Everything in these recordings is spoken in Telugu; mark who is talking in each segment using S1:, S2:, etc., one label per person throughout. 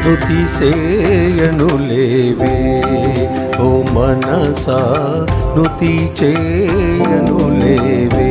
S1: నుతి సేయను లేవే ఓ మనసా నుతి చేయను లేవే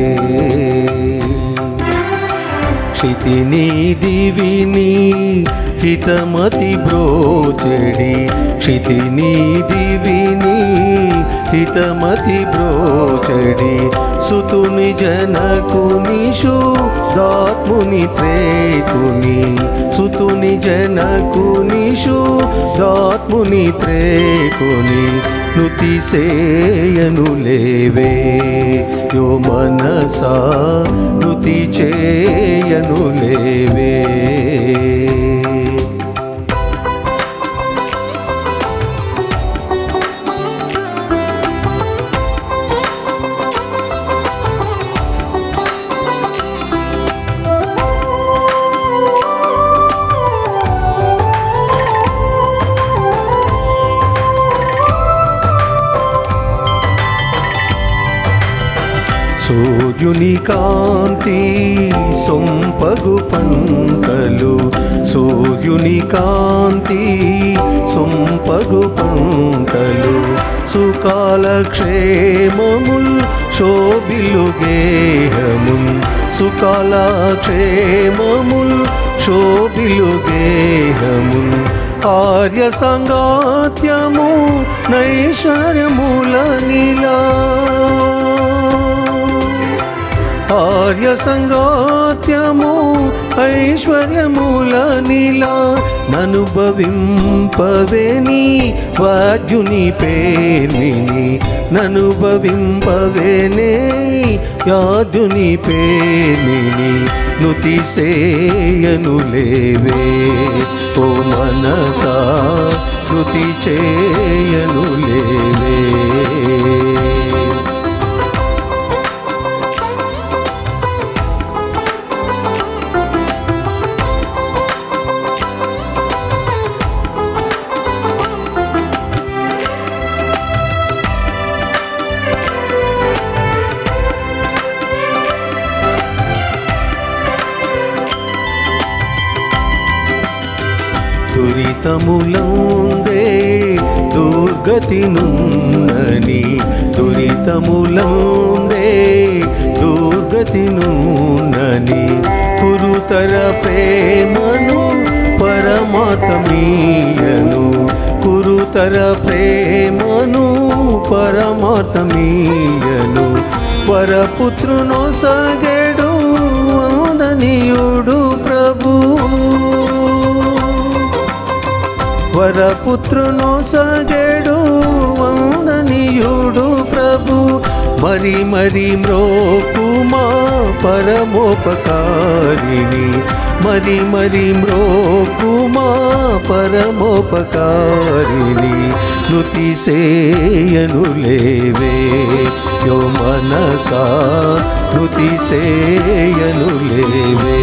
S1: క్షితిని దివిని హితమతి బ్రోచెడి క్షితిని దివిని హితమతి బ్రోచెడి సుతుని జనకుని శుద్ధాత్ముని ప్రేకుని సుతుని జనకుని శుద్ధాత్ముని ప్రేకుని నుతి సేయను లేవే యో మనసా నుతి చేయను లేవే సూర్యుని కాంతి సొంపగు పంటలు సూర్యుని కాంతి సొంపగు పంటలు సుకాల క్షేమముల్ శోభిలు గేహముల్ సుకాల క్షేమముల్ శోభిలు గేహముల్ ఆర్య సంగాత్యము నైశ్వర్యముల నీలా ఆర్య సంగాత్యము ఐశ్వర్యముల నీలా ననుభవింపవేని వాద్యుని పేర్మిని ననుభవింపవేనే యాదుని పేర్మిని నుతి సేయను లేవే ఓ మనసా నుతి చేయను లేవే దురితములందే దుర్గతి నుండని దురితములందే దుర్గతి నుండని కురుతర ప్రేమను పరమాత్మీయను కురుతర ప్రేమను పరమాత్మీయను పరపుత్రును సగెడు వందనీయుడు ప్రభు వరపుత్రును సగెడు వందనీయుడు ప్రభు మరి మరి మ్రోకుమా పరమోపకారిణి మరి మరి మ్రోకుమా పరమోపకారిణి నుతి సేయను లేవే యో మనసా నుతి సేయను లేవే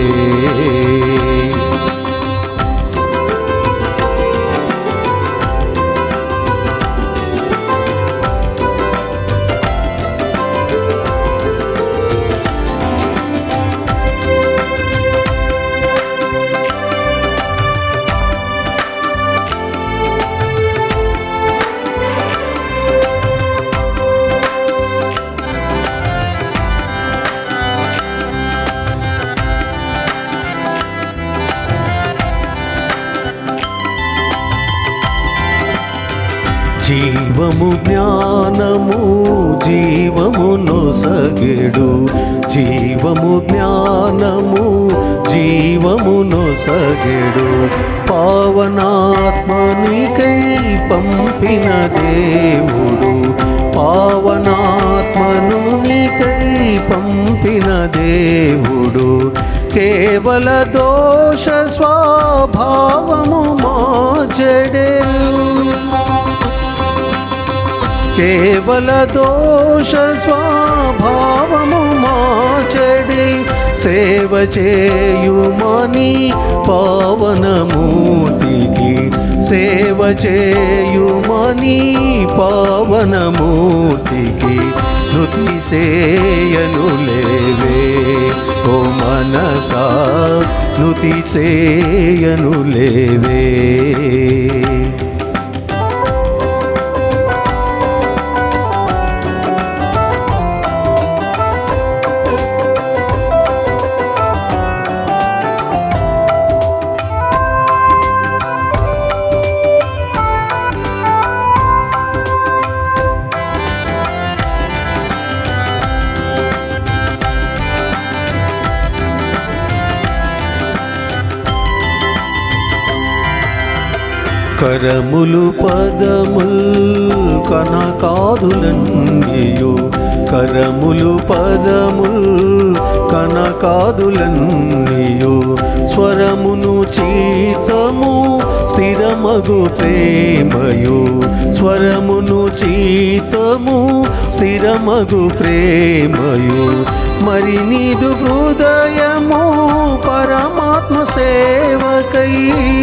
S1: జీవము జ్ఞానము జీవము నొసగెడు జీవము జ్ఞానము జీవము నొసగెడు పావనాత్మనికై పంపిన దేవుడు పావనాత్మను నీకై పంపిన దేవుడు కేవల దోష స్వభావము మార్చెడే కేవల దోష స్వభావము మార్చడి సేవ చేయుమని పావనమూర్తికి సేవ చేయుమని పావనమూర్తికి నృతి సేయను లేవే ఓ మనసా నృతి సేయను లేవే కరములు పదముల్ కనకాదులన్నీయు కరములు పదముల్ కనకాదులన్నీయు స్వరమును చీతము స్థిరమగు ప్రేమయు స్వరమును చీతము స్థిరమగు ప్రేమయు మరి నీదు హృదయము పరమాత్మ సేవకై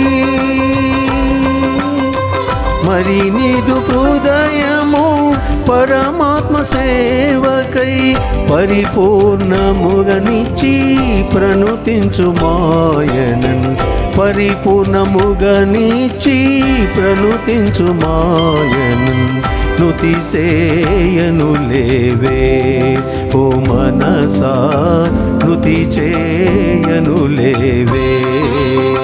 S1: మరి నీదు హృదయము పరమాత్మ సేవకై పరిపూర్ణముగనిచ్చి ప్రణుతించు మాయనన్ పరిపూర్ణముగనిచ్చి ప్రణుతించు మాయనన్ నుతి సేయను లేవే ఓ మనసా నుతి చేయను లేవే